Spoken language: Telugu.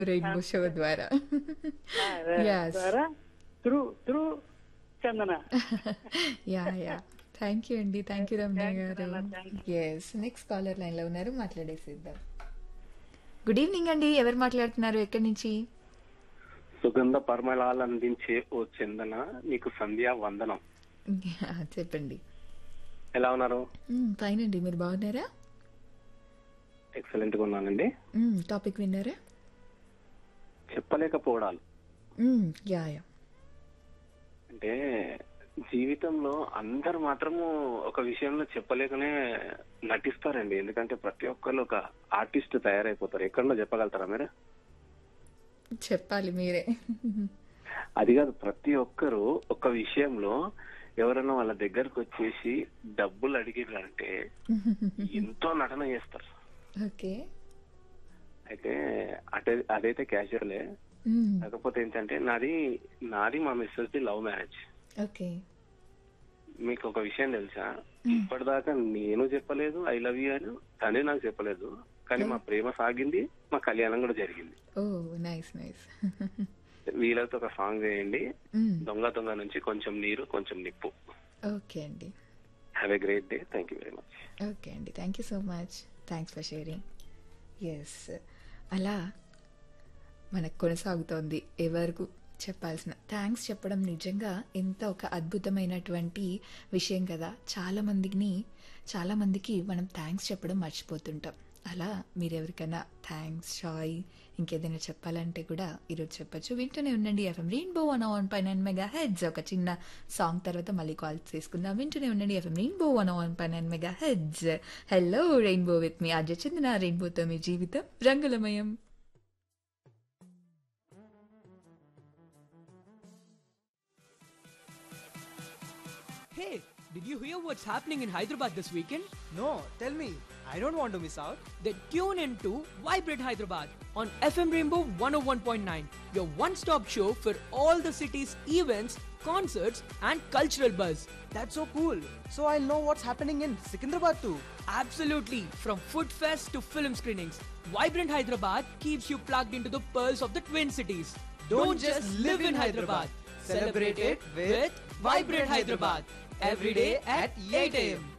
రెయిన్బో షో ద్వారా Yes. ద్వారా through through Chandana yeah yeah thank you అండి thank you Ramya Thank you, గారు Nana. Thank yes next caller line లో ఉన్నారు మాట్లాడేసిద్దాం గుడ్ ఈవినింగ్ అండి ఎవరు మాట్లాడుతున్నారు ఎక్కడి నుంచి సుగంధ పరిమళాలు అందించే ఓ చందన నీకు సంధ్యా వందనం Yeah, చెప్పండి ఎలా ఉన్నారు ఫైన్ అండి మీరు బాగున్నారా ఎక్సలెంట్ గా ఉన్నానండి టాపిక్ విన్నారా చెప్పలేకపోవడాలు యా యా అంటే జీవితంలో అందరు మాత్రము ఒక విషయంలో చెప్పలేకనే నటిస్తారండి ఎందుకంటే ప్రతి ఒక్కళ్ళు ఒక ఆర్టిస్ట్ తయారైపోతారు ఎక్కడో చెప్పగలుగుతారా మీరు చెప్పాలి మీరే అది కాదు ప్రతి ఒక్కరు ఒక విషయంలో ఎవరైనా వాళ్ళ దగ్గరకు వచ్చేసి డబ్బులు అడిగిరంటే ఎంతో నటన చేస్తారు ఓకే అయితే అటే అదైతే క్యాజువలే కాకపోతే ఏంటంటే నాది నాది మా మిస్సెస్ ది లవ్ మ్యారేజ్ ఓకే మీకు ఒక విషయం తెలుసా ఇప్పటిదాకా నేను చెప్పలేదు ఐ లవ్ యూ అని తనే నాకు చెప్పలేదు కానీ మా ప్రేమ సాగింది మా కళ్యాణం కూడా జరిగింది ఓ నైస్ నైస్ వీలైతే ఒక సాంగ్ వేయండి దొంగ దొంగ నుంచి కొంచెం నీరు కొంచెం నిప్పు ఓకే అండి have a great day thank you very much okay అండి thank you so much thanks for sharing yes అలా మనకు కొనసాగుతోంది ఎవరికి చెప్పాల్సిన థ్యాంక్స్ చెప్పడం నిజంగా ఎంత ఒక అద్భుతమైనటువంటి విషయం కదా చాలా మందిని చాలా మందికి మనం థ్యాంక్స్ చెప్పడం మర్చిపోతుంటాం అలా మీరు ఎవరికైనా థ్యాంక్స్ షాయ్ ఇంకేదైనా చెప్పాలంటే కూడా ఈరోజు చెప్పొచ్చు వింటూనే ఉండండి ఎఫ్ఎం రెయిన్బో వన్ వన్ పై నైన్ మెగా హెడ్స్ ఒక చిన్న సాంగ్ తర్వాత మళ్ళీ కాల్ చేసుకుందాం వింటూనే ఉండండి ఎఫ్ఎం రెయిన్బో వన్ వన్ పై nine megahertz hello rainbow with మీ అజయ్ చందన రెయిన్బోతో మీ జీవితం రంగులమయం Hey, did you hear what's happening in Hyderabad this weekend? No, tell me. I don't want to miss out. Then tune in to Vibrate Hyderabad on FM Rainbow 101.9, your one stop show for all the city's events, concerts, and cultural buzz. That's so cool. So I'll know what's happening in Secunderabad too. Absolutely, from food fest to film screenings, Vibrant Hyderabad keeps you plugged into the pearls of the Twin Cities. Don't just live in Hyderabad. Celebrate it with Vibrant Hyderabad. Every day at 8 a.m.